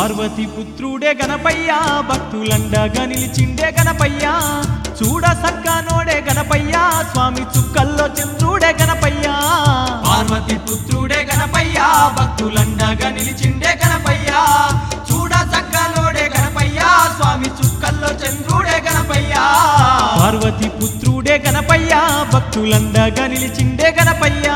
పార్వతి పుత్రుడే గణపయ్యా భక్తులండగా నిలిచిండే గణపయ్యా చూడ సక్కనోడే గణపయ్యా స్వామి చుక్కల్లో చంద్రుడే గణపయ్యా పార్వతి పుత్రుడే గణపయ్యా భక్తులండగా నిలిచిండే గణపయ్యా చూడ చక్కలోడే గణపయ్యా స్వామి చుక్కల్లో చంద్రుడే గణపయ్యా పార్వతి పుత్రుడే గణపయ్యా భక్తులండగా నిలిచిండే గణపయ్యా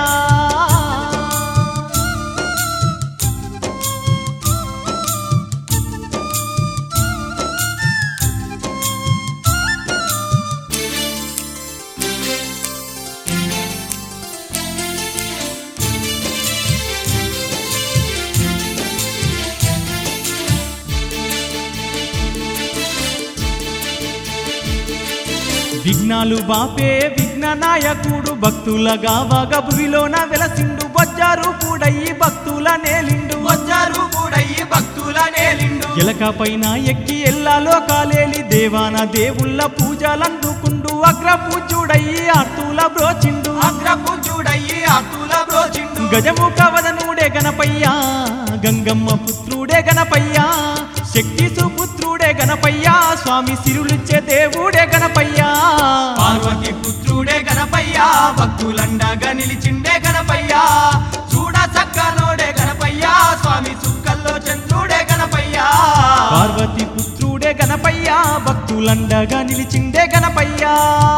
విఘ్నాలు బాపే విఘ్న నాయకుడు భక్తుల గావగ భువిలోన వెలసిండు బొజ్జారు పూడయి భక్తుల నేలిండు వచ్చారు కూడయి భక్తుల నేలిండు ఎలక పైన ఎక్కి ఎల్లాలో కాలేలి దేవాన దేవుళ్ళ పూజలందుకుండు అగ్ర పూజుడయి ఆర్తుల బ్రోచిండు అగ్రపు చూడయి అతుల బ్రోచిండు గజముఖ వదనుడే గణపయ్యా గంగమ్మ పుత్రుడే గణపయ్యా శక్తి సుపుత్రుడే గణపయ్యా స్వామి సిరులిచ్చే దేవుడే గణపయ్యా పార్వతి పుత్రుడే గణపయ్యా భక్తులండగా నిలిచిండే గణపయ్యా చూడ చక్కనోడే గణపయ్యా స్వామి చుక్కల్లో చంద్రుడే గణపయ్యా పార్వతి పుత్రుడే గణపయ్యా భక్తులండగా నిలిచిండే గణపయ్యా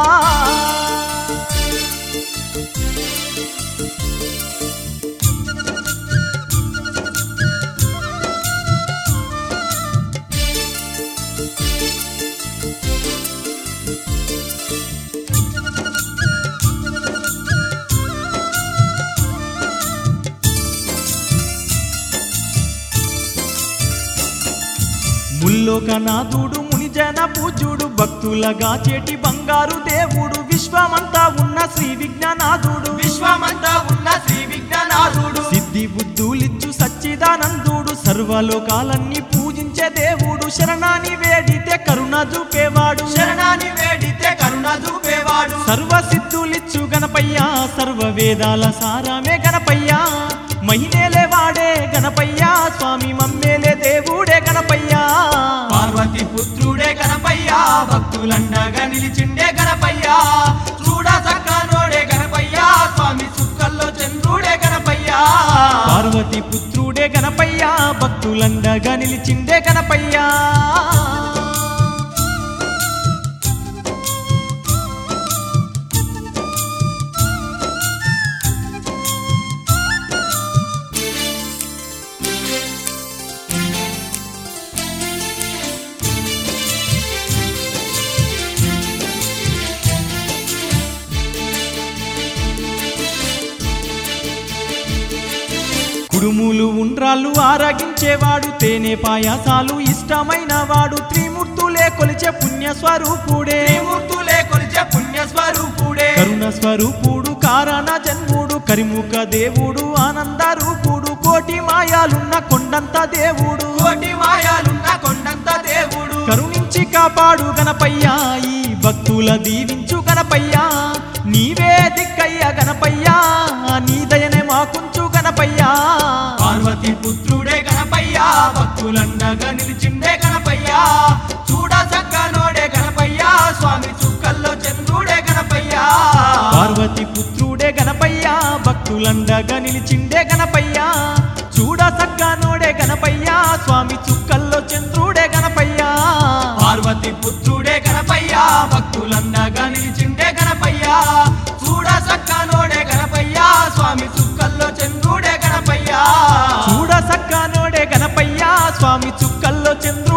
ముల్లోకనాథుడు మునిజన పూజుడు భక్తులగా చేటి బంగారు దేవుడు విశ్వమంతా ఉన్న శ్రీ విజ్ఞానాథుడు విశ్వమంతా ఉన్న శ్రీ విఘ్ననాథుడు సిద్ధి బుద్ధులిచ్చు సచ్చిదానందుడు సర్వలోకాలన్నీ పూజించే దేవుడు శరణాని వేడితే కరుణ చూపేవాడు శరణాన్ని వేడితే కరుణ చూపేవాడు సర్వ సిద్ధులిచ్చు గణపయ్యా సర్వ వేదాల సారమే గణపయ్యా మహినేలే వాడే గణపయ్యా స్వామి మమ్మేలే దేవుడే గణపయ్యా పార్వతి పుత్రుడే గణపయ్యా భక్తులండగా నిలిచిండే గణపయ్యా చూడ చక్కనోడే గణపయ్యా స్వామి చుక్కల్లో చంద్రుడే గణపయ్యా పార్వతి పుత్రుడే గణపయ్యా భక్తులండగా నిలిచిండే గణపయ్యా కుడుములు ఉండ్రాళ్ళు ఆరగించేవాడు తేనె పాయాసాలు ఇష్టమైన వాడు త్రిమూర్తులే కొలిచే పుణ్య స్వరూపుడే త్రిమూర్తులే కొలిచే పుణ్య స్వరూపుడే కరుణ స్వరూపుడు కారణ జన్ముడు కరిముఖ దేవుడు ఆనంద రూపుడు కోటి మాయాలున్న కొండంత దేవుడు కోటి మాయాలున్న కొండంత దేవుడు కరుణించి కాపాడు గణపయ్యా ఈ భక్తుల దీవించు గణపయ్యా నీవే దిక్కయ్య గణపయ్యా నీ దయనే మాకుంచు గణపయ్యా పార్వతి పుత్రుడే గణపయ్యా భక్తులండగా నిలిచిండే గణపయ్యా చూడ చక్కనోడే గణపయ్యా స్వామి చుక్కల్లో చంద్రుడే గణపయ్యా పార్వతి పుత్రుడే గణపయ్యా భక్తులండగా నిలిచిండే గణపయ్యా చూడ సక్కనోడే గణపయ్యా స్వామి చుక్కల్లో చంద్రుడే గణపయ్యా పార్వతి పుత్రుడే గణపయ్యా భక్తులండగా నిలిచిండే గణపయ్యా చూడ చక్కనోడే గణపయ్యా స్వామి చుక్కల్లో చంద్రుడే గణపయ్యా చూడ సక్కనోడే గణపయ్యా స్వామి చుక్కల్లో చంద్రుడే